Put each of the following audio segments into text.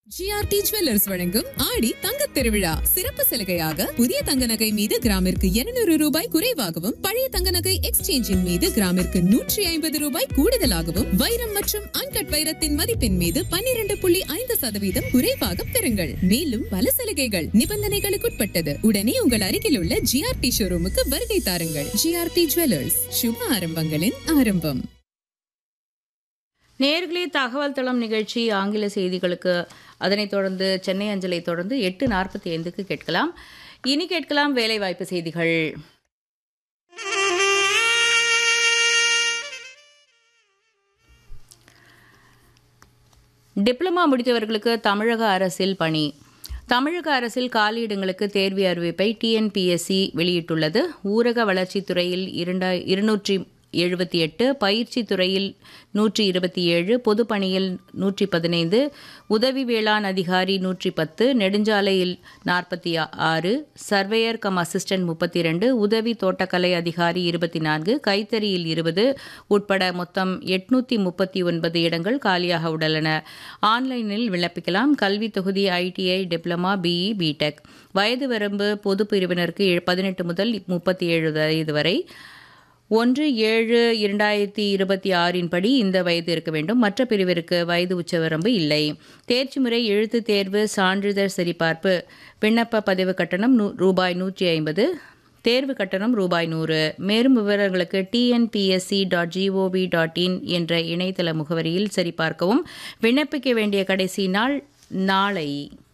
GRT jewellers வழங்கும் ஆடி தங்கத் திருவிழா சிறப்பு சலுகையாக புதிய தங்க நகை மீது கிராமிற்கு 200 ரூபாய் குறைவாகவும் பழைய தங்க நகை எக்ஸ்சேஞ்சின் மீது கிராமிற்கு நூற்றி ஐம்பது ரூபாய் கூடுதலாகவும் வைரம் மற்றும் அன்கட் வைரத்தின் மதிப்பின் மீது 12.5% புள்ளி ஐந்து சதவீதம் குறைவாக பெறுங்கள் மேலும் பல சலுகைகள் நிபந்தனைகளுக்குட்பட்டது உடனே உங்கள் அருகில் உள்ள ஜிஆர்டி ஷோரூமுக்கு வருகை தாருங்கள் ஜிஆர்டி ஜுவல்லர்ஸ் சுப ஆரம்பங்களின் ஆரம்பம் நேர்களே தகவல் தளம் நிகழ்ச்சி ஆங்கில செய்திகளுக்கு அதனைத் தொடர்ந்து சென்னை அஞ்சலை தொடர்ந்து எட்டு நாற்பத்தி ஐந்துக்கு கேட்கலாம் இனி கேட்கலாம் வேலைவாய்ப்பு செய்திகள் டிப்ளமா முடித்தவர்களுக்கு தமிழக அரசில் பணி தமிழக அரசில் காலியிடங்களுக்கு தேர்வு அறிவிப்பை டிஎன்பிஎஸ்சி வெளியிட்டுள்ளது ஊரக வளர்ச்சித் துறையில் இரண்டாய் இருநூற்றி எழுபத்தி எட்டு பயிற்சி துறையில் நூற்றி இருபத்தி ஏழு பொதுப்பணியில் நூற்றி பதினைந்து உதவி வேளாண் அதிகாரி நூற்றி பத்து நெடுஞ்சாலையில் நாற்பத்தி ஆறு சர்வேயர் கம் அசிஸ்டன்ட் முப்பத்தி ரெண்டு உதவி தோட்டக்கலை அதிகாரி இருபத்தி நான்கு கைத்தறியில் இருபது உட்பட மொத்தம் எட்நூற்றி முப்பத்தி ஒன்பது இடங்கள் காலியாக உள்ளன ஆன்லைனில் விண்ணப்பிக்கலாம் கல்வி தொகுதி ஐடிஐ டிப்ளமா பிஇ பிடெக் வயது வரம்பு பொது பிரிவினருக்கு பதினெட்டு முதல் முப்பத்தி ஏழு வயது வரை ஒன்று ஏழு இரண்டாயிரத்தி இருபத்தி ஆறின் படி இந்த வயது இருக்க வேண்டும் மற்ற பிரிவிற்கு வயது உச்சவரம்பு இல்லை தேர்ச்சி முறை எழுத்துத் தேர்வு சான்றிதழ் சரிபார்ப்பு விண்ணப்ப பதிவு கட்டணம் நூ ரூபாய் நூற்றி ஐம்பது தேர்வு கட்டணம் ரூபாய் நூறு மேலும் விவரங்களுக்கு TNPSC dot GOV dot in என்ற இணையதள முகவரியில் சரிபார்க்கவும் விண்ணப்பிக்க வேண்டிய கடைசி நாள் நாளை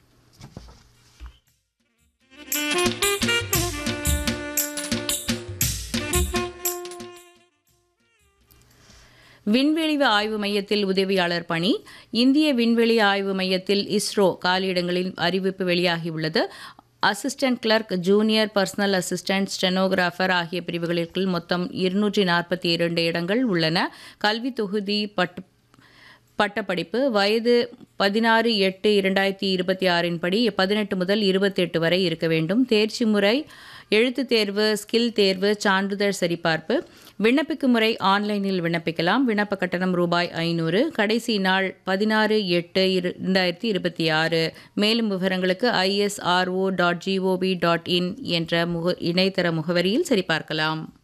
விண்வெளி ஆய்வு மையத்தில் உதவியாளர் பணி இந்திய விண்வெளி ஆய்வு மையத்தில் இஸ்ரோ காலியிடங்களின் அறிவிப்பு வெளியாகியுள்ளது assistant clerk junior personal assistant stenographer ஆகிய பிரிவுகளிற்குள் மொத்தம் இருநூற்றி நாற்பத்தி இரண்டு இடங்கள் உள்ளன கல்வி தொகுதி பட்டு பட்டப்படிப்பு வயது பதினாறு எட்டு இரண்டாயிரத்தி இருபத்தி ஆறின் படி பதினெட்டு முதல் இருபத்தெட்டு வரை இருக்க வேண்டும் தேர்ச்சி முறை எழுத்துத் தேர்வு ஸ்கில் தேர்வு சான்றிதழ் சரிபார்ப்பு விண்ணப்பிக்கும் முறை ஆன்லைனில் விண்ணப்பிக்கலாம் விண்ணப்ப கட்டணம் ரூபாய் ஐநூறு கடைசி நாள் பதினாறு எட்டு இரண்டாயிரத்தி இருபத்தி ஆறு மேலும் விவரங்களுக்கு ISRO dot GOV dot in என்ற முக இணையதள முகவரியில் சரிபார்க்கலாம்